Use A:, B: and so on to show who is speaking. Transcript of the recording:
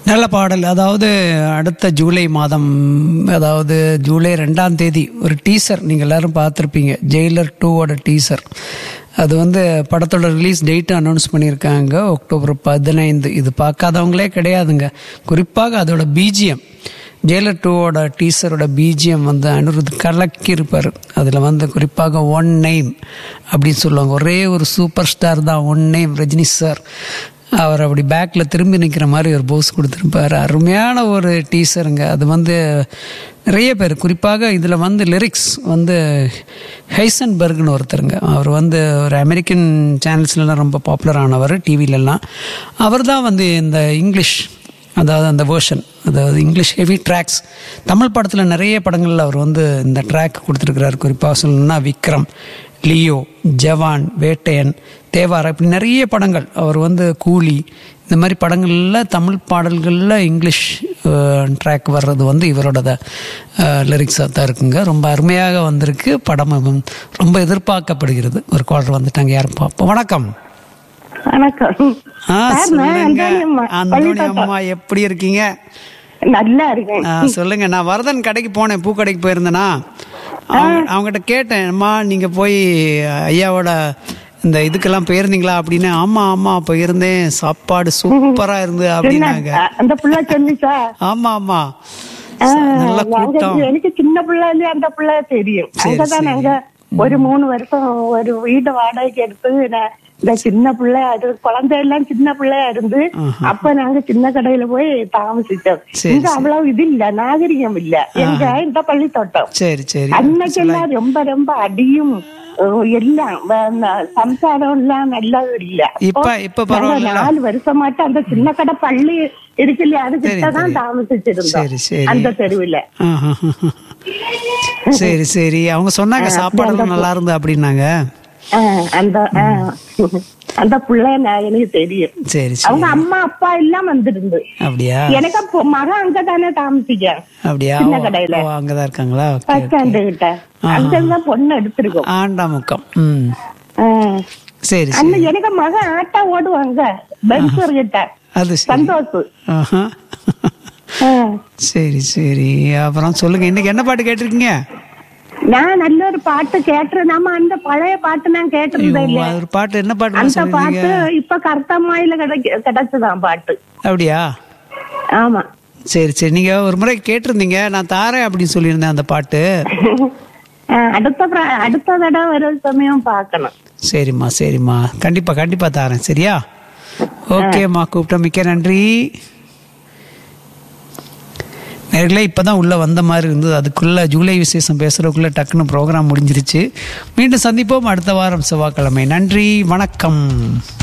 A: நல்ல பாடல் அதாவது அடுத்த ஜூலை மாதம் அதாவது ஜூலை ரெண்டாம் தேதி ஒரு டீசர் நீங்கள் எல்லாரும் பார்த்துருப்பீங்க ஜெயிலர் டூவோட டீசர் அது வந்து படத்தோட ரிலீஸ் டேட்டு அனௌன்ஸ் பண்ணியிருக்காங்க அக்டோபர் பதினைந்து இது பார்க்காதவங்களே கிடையாதுங்க குறிப்பாக அதோட பிஜிஎம் ஜெயிலர் டூவோட டீசரோட பிஜிஎம் வந்து அனிருத் கலக்கி இருப்பார் அதில் வந்து குறிப்பாக ஒன் நெய்ம் அப்படின்னு சொல்லுவாங்க ஒரே ஒரு சூப்பர் ஸ்டார் தான் ஒன் நெய்ம் ரஜினி சார் அவர் அப்படி பேக்கில் திரும்பி நிற்கிற மாதிரி ஒரு போஸ் கொடுத்துருப்பாரு அருமையான ஒரு டீசருங்க அது வந்து நிறைய பேர் குறிப்பாக இதில் வந்து லிரிக்ஸ் வந்து ஹைசன்பர்க்னு ஒருத்தருங்க அவர் வந்து ஒரு அமெரிக்கன் சேனல்ஸ்லாம் ரொம்ப பாப்புலர் ஆனவர் டிவிலெல்லாம் அவர் தான் வந்து இந்த இங்கிலீஷ் அதாவது அந்த வேர்ஷன் அதாவது இங்கிலீஷ் ஹெவி ட்ராக்ஸ் தமிழ் படத்தில் நிறைய படங்களில் அவர் வந்து இந்த ட்ராக் கொடுத்துருக்கிறார் குறிப்பாக சொல்லணும்னா விக்ரம் லியோ ஜவான் வேட்டையன் தேவாரா இப்படி நிறைய படங்கள் அவர் வந்து கூலி இந்த மாதிரி படங்களில் தமிழ் பாடல்களில் இங்கிலீஷ் ட்ராக் வர்றது வந்து இவரோட லிரிக்ஸாக தான் இருக்குங்க ரொம்ப அருமையாக வந்திருக்கு படம் ரொம்ப எதிர்பார்க்கப்படுகிறது ஒரு குவார்டர் வந்துட்டாங்க யாரும் பார்ப்போம் வணக்கம்
B: வணக்கம்
A: ஆ
B: சார், நான்
A: சொல்லுங்க
B: அந்தோணி அம்மா,
A: அந்தோணி
B: பள்ளிப்பாக்கம்.
A: அம்மா எப்படி இருக்கீங்க
B: நல்லா இருக்கேன்
A: ஆ, சொல்லுங்க நான் வரதன் கடைக்கு போனேன் பூ கடைக்கு போயிருந்தேனா அவங்க அவங்ககிட்ட கேட்டேன் அம்மா நீங்க போய் ஐயாவோட இந்த இதுக்கெல்லாம் போயிருந்தீங்களா அப்படின்னு ஆமா ஆமா போயிருந்தேன் சாப்பாடு சூப்பரா இருந்து அப்படின்னாங்க
B: அ- அந்த புள்ள சொன்னிச்சா
A: ஆமா ஆமா
B: ஆ,
A: நல்ல
B: நாங்க-
A: கூட்டம்
B: எனக்கு சின்ன பிள்ளைல அந்த பிள்ளை தெரியும்
A: சரி,
B: அங்கதான்
A: சரி.
B: நாங்க ஒரு மூணு வருஷம் ஒரு வீடு வாடகைக்கு எடுத்து நான் இந்த சின்ன பிள்ளை அது குழந்தை எல்லாம் சின்ன பிள்ளையா இருந்து அப்ப நாங்க சின்ன கடையில போய் தாமசிச்சோம்
A: சரி,
B: இங்க அவ்வளவு இது இல்ல நாகரிகம் இல்ல எங்க இந்த பள்ளித்தோட்டம்
A: சரி சரி
B: அன்னைக்கெல்லாம் ரொம்ப ரொம்ப அடியும் அஹ், எல்லாம் வ- ந- சம்சாரம் எல்லாம் நல்லது இல்ல
A: இப்ப இப்ப
B: நாங்க
A: பரவாயில்ல
B: நாலு வருஷமாட்டு அந்த சின்ன கடை பள்ளி இருக்கு இல்லையா அது கிட்டதான் தாமசிச்சிருந்தோம்
A: சரி, சரி.
B: அந்த தெருவுல
A: ஆஹா. சரி சரி அவங்க சொன்னாங்க சாப்பாடு நல்லா இருந்து அப்படின்னாங்க
B: அஹ், அந்த அஹ், அந்த பிள்ளை நான் எனக்கு தெரியும்
A: சரி சரி
B: அவங்க அம்மா அப்பா எல்லாம் வந்திருந்து
A: அப்படியா
B: எனக்கு அப்போ மகன் அங்கதானே தாமசிக்க
A: அப்படியா
B: சின்ன
A: ஓ,
B: கடையில.
A: ஓ, அங்கதான் இருக்காங்களா ஓகே
B: பஸ் ஸ்டாண்டு கிட்ட அங்கதான் பொண்ணு எடுத்திருக்கோம்
A: ஆண்டாமுக்கம் ம்
B: அஹ்.
A: சரி சரி
B: அண்ணன் எனக்கு மகன் ஆட்டா ஓடுவாங்க பென்சர் கிட்ட
A: அது சரி
B: சந்தோஷ்
A: ஆஹா.
B: அஹ்.
A: சரி சரி அப்புறம் சொல்லுங்க இன்னைக்கு என்ன பாட்டு கேட்டிருக்கீங்க
B: நான் நல்ல ஒரு பாட்டு கேட்டுறேன் நம்ம அந்த பழைய பாட்டு நான் கேட்டிருந்தேன்
A: ஐயோ,
B: இல்ல
A: அது ஒரு பாட்டு என்ன பாட்டு
B: அந்த
A: சொல்லிருக்கீங்க
B: பாட்டு இப்ப கர்த்தமாயில கிடைக்க கிடைச்சதான் பாட்டு
A: அப்படியா
B: ஆமா
A: சரி சரி நீங்க ஒரு முறை கேட்டிருந்தீங்க நான் தாரேன் அப்படின்னு சொல்லியிருந்தேன் அந்த பாட்டு
B: அஹ் அடுத்த பிர- அடுத்த தடவை ஒரு சமயம் பார்க்கணும்
A: சரிம்மா சரிம்மா கண்டிப்பா கண்டிப்பா தாரேன் சரியா ஓகேம்மா கூப்பிட்ட மிக்க நன்றி நேர்களே இப்பதான் உள்ள வந்த மாதிரி இருந்தது அதுக்குள்ள ஜூலை விசேஷம் பேசுறதுக்குள்ள டக்குன்னு ப்ரோக்ராம் முடிஞ்சிருச்சு மீண்டும் சந்திப்போம் அடுத்த வாரம் செவ்வாய்க்கிழமை நன்றி வணக்கம்